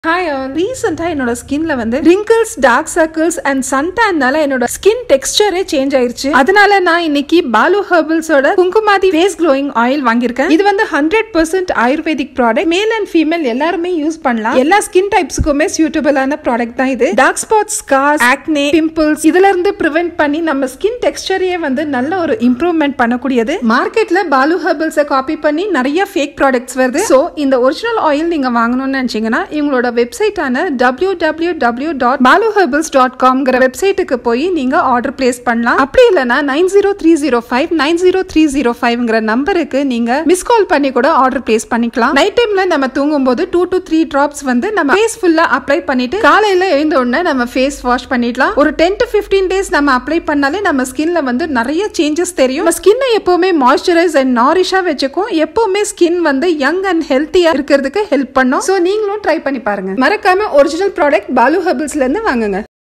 hi ரீசெண்டா என்னோட ஸ்கின்ல வந்து ரிங்கிள்ஸ் டார்க் சர்க்கிள்ஸ் அண்ட் சன்டான்னால என்னோட ஸ்கின் டெக்ஸ்டரே சேஞ்ச் ஆயிருச்சு அதனால நான் இன்னைக்கு பாலு ஹெர்பல்ஸோட குங்குமாதி ஃபேஸ் க்ளோயிங் ஆயில் வாங்கியிருக்கேன் இது வந்து hundred percent ayurvedic product male and female எல்லாருமே யூஸ் பண்ணலாம் எல்லா ஸ்கின் டைப்ஸுக்குமே சூட்டபிளான ப்ராடக்ட் தான் இது dark spots scars acne pimples இதுல இருந்து ப்ரிவென்ட் பண்ணி நம்ம ஸ்கின் டெக்ஸ்டரையே வந்து நல்ல ஒரு இம்ப்ரூவ்மெண்ட் பண்ணக்கூடியது மார்க்கெட்ல பாலு ஹெர்பல்ஸை காப்பி பண்ணி நிறைய ஃபேக் ப்ராடக்ட்ஸ் வருது ஸோ இந்த ஒரிஜினல் ஆயில் நீங்க வாங்கணும்னு நினைச்சீங்கன்னா இவங்களோட வெப்சைட்டான W W W dot Balu herbals dot காம்ங்கிற வெப்சைட்டுக்கு போய் நீங்க ஆர்டர் பிளேஸ் பண்ணலாம் அப்படி இல்லைன்னா nine zero three zero five nine zero three zero ஃபைவ்ங்கிற நம்பருக்கு நீங்க மிஸ் கால் பண்ணி கூட ஆர்டர் பிளேஸ் பண்ணிக்கலாம் நைட் டைம்ல நம்ம தூங்கும் போது டூ டு த்ரீ டிராப்ஸ் வந்து நம்ம ஃபேஸ் ஃபுல்லா அப்ளை பண்ணிட்டு காலையில எழுந்த உடனே நம்ம ஃபேஸ் வாஷ் பண்ணிடலாம் ஒரு டென் டு பிப்டீன் டேஸ் நம்ம அப்ளை பண்ணாலே நம்ம ஸ்கின்ல வந்து நிறைய சேஞ்சஸ் தெரியும் நம்ம ஸ்கின்னை எப்பவுமே மாய்ஸ்சரைஸ் அண்ட் நாரிஷா வச்சுக்கும் எப்பவுமே ஸ்கின் வந்து யங் அண்ட் ஹெல்த்தியா இருக்கிறதுக்கு ஹெல்ப் பண்ணும் ஸோ நீங்களும் ட்ரை பண்ணி பாருங்க மறக்காம ஒரிஜினல் ப்ராடக்ட் பாலு ஹெர்பல்ஸ்ல இருந்து வாங்குங்க